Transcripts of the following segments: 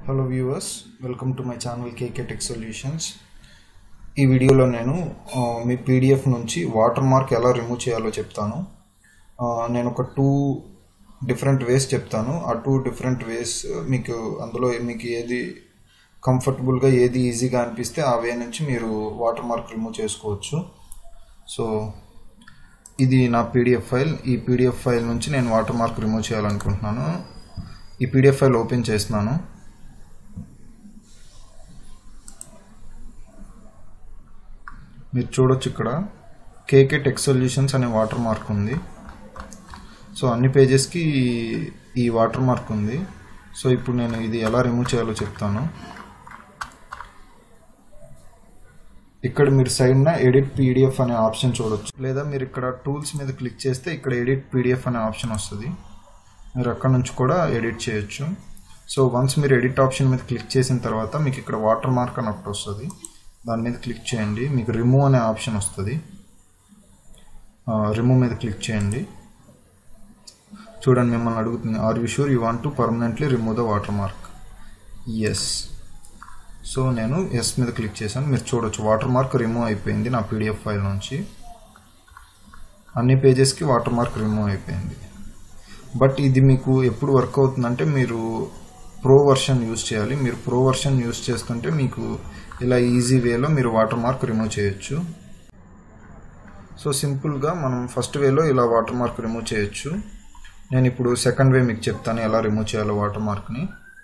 hello viewers welcome to my channel KK tech solutions ఈ వీడియోలో నేను ఆ, మీ పీడిఎఫ్ నుంచి వాటర్ మార్క్ ఎలా రిమూవ్ చేయాలో చెప్తాను ఆ, నేను ఒక టూ డిఫరెంట్ వేస్ చెప్తాను ఆ టూ డిఫరెంట్ వేస్ మీకు అందులో మీకు ఏది కంఫర్టబుల్గా ఏది ఈజీగా అనిపిస్తే ఆ వే నుంచి మీరు వాటర్ మార్క్ రిమూవ్ చేసుకోవచ్చు సో ఇది నా పీడిఎఫ్ ఫైల్ ఈ పీడిఎఫ్ ఫైల్ నుంచి నేను వాటర్ మార్క్ రిమూవ్ చేయాలనుకుంటున్నాను ఈ పీడిఎఫ్ ఫైల్ ఓపెన్ చేస్తున్నాను మీరు చూడొచ్చు ఇక్కడ కేకే టెక్ సొల్యూషన్స్ అనే వాటర్ మార్క్ ఉంది సో అన్ని పేజెస్కి ఈ వాటర్ మార్క్ ఉంది సో ఇప్పుడు నేను ఇది ఎలా రిమూవ్ చేయాలో చెప్తాను ఇక్కడ మీరు సైడ్న ఎడిట్ పీడిఎఫ్ అనే ఆప్షన్ చూడొచ్చు లేదా మీరు ఇక్కడ టూల్స్ మీద క్లిక్ చేస్తే ఇక్కడ ఎడిట్ పీడిఎఫ్ అనే ఆప్షన్ వస్తుంది మీరు అక్కడ నుంచి కూడా ఎడిట్ చేయొచ్చు సో వన్స్ మీరు ఎడిట్ ఆప్షన్ మీద క్లిక్ చేసిన తర్వాత మీకు ఇక్కడ వాటర్ మార్క్ అని ఒకటి వస్తుంది దాని మీద క్లిక్ చేయండి మీకు రిమూవ్ అనే ఆప్షన్ వస్తుంది రిమూవ్ మీద క్లిక్ చేయండి చూడండి మిమ్మల్ని అడుగుతుంది are you sure you want to permanently remove the water mark yes so నేను ఎస్ మీద క్లిక్ చేశాను మీరు చూడొచ్చు వాటర్ మార్క్ రిమూవ్ అయిపోయింది నా పీడిఎఫ్ ఫైల్ నుంచి అన్ని పేజెస్కి వాటర్ మార్క్ రిమూవ్ అయిపోయింది బట్ ఇది మీకు ఎప్పుడు వర్క్ అవుతుందంటే మీరు ప్రో వర్షన్ యూస్ చేయాలి మీరు ప్రో వర్షన్ యూస్ చేస్తుంటే మీకు ఇలా ఈజీ వేలో మీరు వాటర్ మార్క్ రిమూవ్ చేయొచ్చు సో సింపుల్గా మనం ఫస్ట్ వేలో ఇలా వాటర్ మార్క్ రిమూవ్ చేయొచ్చు నేను ఇప్పుడు సెకండ్ వే మీకు చెప్తాను ఎలా రిమూవ్ చేయాలో వాటర్ మార్క్ని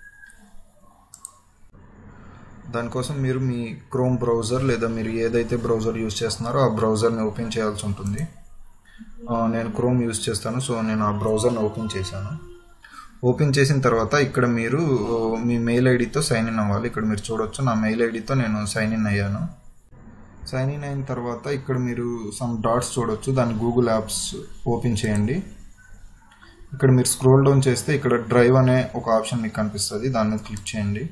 దానికోసం మీరు మీ క్రోమ్ బ్రౌజర్ లేదా మీరు ఏదైతే బ్రౌజర్ యూస్ చేస్తున్నారో ఆ బ్రౌజర్ని ఓపెన్ చేయాల్సి ఉంటుంది ఆ, నేను క్రోమ్ యూస్ చేస్తాను సో నేను ఆ బ్రౌజర్ని ఓపెన్ చేశాను ఓపెన్ చేసిన తర్వాత ఇక్కడ మీరు ఓ, మీ మెయిల్ ఐడితో సైన్ ఇన్ అవ్వాలి ఇక్కడ మీరు చూడొచ్చు నా మెయిల్ ఐడితో నేను సైన్ ఇన్ అయ్యాను సైన్ ఇన్ అయిన తర్వాత ఇక్కడ మీరు సమ్ డాట్స్ చూడొచ్చు దాని గూగుల్ యాప్స్ ఓపెన్ చేయండి ఇక్కడ మీరు స్క్రోల్ డౌన్ చేస్తే ఇక్కడ డ్రైవ్ అనే ఒక ఆప్షన్ మీకు కనిపిస్తుంది దాని మీద క్లిక్ చేయండి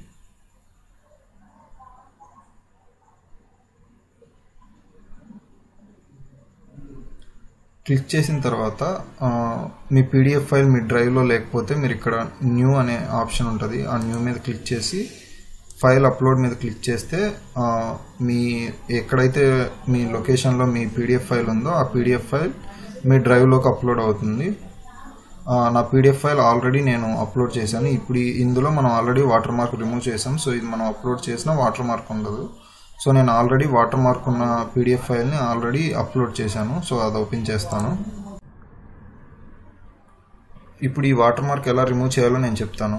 క్లిక్ చేసిన తర్వాత ఆ, మీ పీడిఎఫ్ ఫైల్ మీ డ్రైవ్లో లేకపోతే మీరు ఇక్కడ న్యూ అనే ఆప్షన్ ఉంటుంది ఆ న్యూ మీద క్లిక్ చేసి ఫైల్ అప్లోడ్ మీద క్లిక్ చేస్తే ఆ, మీ ఎక్కడైతే మీ లొకేషన్లో మీ పీడిఎఫ్ ఫైల్ ఉందో ఆ పీడిఎఫ్ ఫైల్ మీ డ్రైవ్లోకి అప్లోడ్ అవుతుంది ఆ, నా పీడిఎఫ్ ఫైల్ ఆల్రెడీ నేను అప్లోడ్ చేశాను ఇప్పుడు ఈ- ఇందులో మనం ఆల్రెడీ వాటర్ మార్క్ రిమూవ్ చేసాం సో ఇది మనం అప్లోడ్ చేసిన వాటర్ మార్క్ ఉండదు సో నేను ఆల్రెడీ వాటర్ మార్క్ ఉన్న పీడిఎఫ్ ఫైల్ని ఆల్రెడీ అప్లోడ్ చేశాను సో అది ఓపెన్ చేస్తాను ఇప్పుడు ఈ వాటర్ మార్క్ ఎలా రిమూవ్ చేయాలో నేను చెప్తాను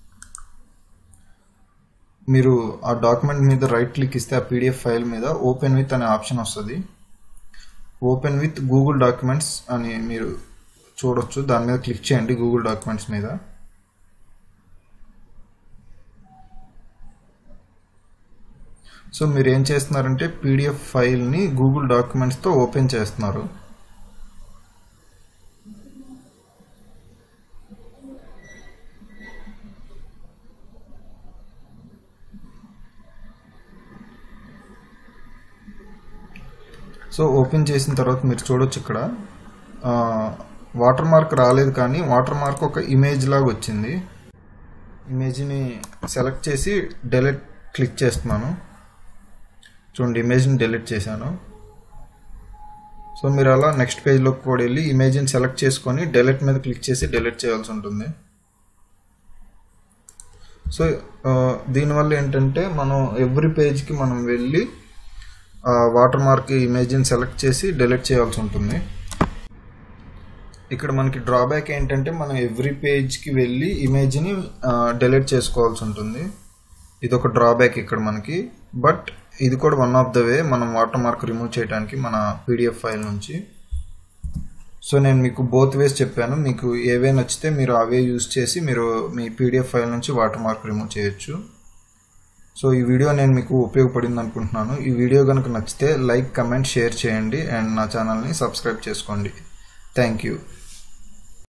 మీరు ఆ డాక్యుమెంట్ మీద రైట్ క్లిక్ ఇస్తే ఆ పీడిఎఫ్ ఫైల్ మీద ఓపెన్ విత్ అనే ఆప్షన్ వస్తుంది ఓపెన్ విత్ గూగుల్ డాక్యుమెంట్స్ అని మీరు చూడొచ్చు దాని మీద క్లిక్ చేయండి గూగుల్ డాక్యుమెంట్స్ మీద సో మీరు ఏం చేస్తున్నారంటే పీడిఎఫ్ ఫైల్ని గూగుల్ డాక్యుమెంట్స్తో ఓపెన్ చేస్తున్నారు సో ఓపెన్ చేసిన తర్వాత మీరు చూడొచ్చు ఇక్కడ వాటర్ మార్క్ రాలేదు కానీ వాటర్ మార్క్ ఒక ఇమేజ్ లాగా వచ్చింది ఇమేజ్ని సెలెక్ట్ చేసి డెలిట్ క్లిక్ చేస్తున్నాను చూడండి ఇమేజ్ని డెలిట్ చేశాను సో మీరు అలా నెక్స్ట్ పేజ్లోకి కూడా వెళ్ళి ఇమేజ్ని సెలెక్ట్ చేసుకొని డెలిట్ మీద క్లిక్ చేసి డెలిట్ చేయాల్సి ఉంటుంది సో ఆ, దీనివల్ల ఏంటంటే మనం ఎవ్రీ పేజ్కి మనం వెళ్ళి వాటర్ మార్క్ ఇమేజ్ని సెలెక్ట్ చేసి డెలిట్ చేయాల్సి ఉంటుంది ఇక్కడ మనకి డ్రాబ్యాక్ ఏంటంటే మనం ఎవ్రీ పేజ్కి వెళ్ళి ఇమేజ్ని డెలీట్ చేసుకోవాల్సి ఉంటుంది ఇది ఒక డ్రాబ్యాక్ ఇక్కడ మనకి బట్ ఇది కూడా వన్ ఆఫ్ ద వే మనం వాటర్ మార్క్ రిమూవ్ చేయడానికి మన పీడిఎఫ్ ఫైల్ నుంచి సో నేను మీకు బోత్ వేస్ చెప్పాను మీకు ఏవే నచ్చితే మీరు అవే యూస్ చేసి మీరు మీ పీడిఎఫ్ ఫైల్ నుంచి వాటర్ మార్క్ రిమూవ్ చేయొచ్చు సో ఈ వీడియో నేను మీకు ఉపయోగపడింది అనుకుంటున్నాను ఈ వీడియో కనుక నచ్చితే లైక్ కమెంట్ షేర్ చేయండి అండ్ నా ఛానల్ని సబ్స్క్రైబ్ చేసుకోండి థ్యాంక్ యూ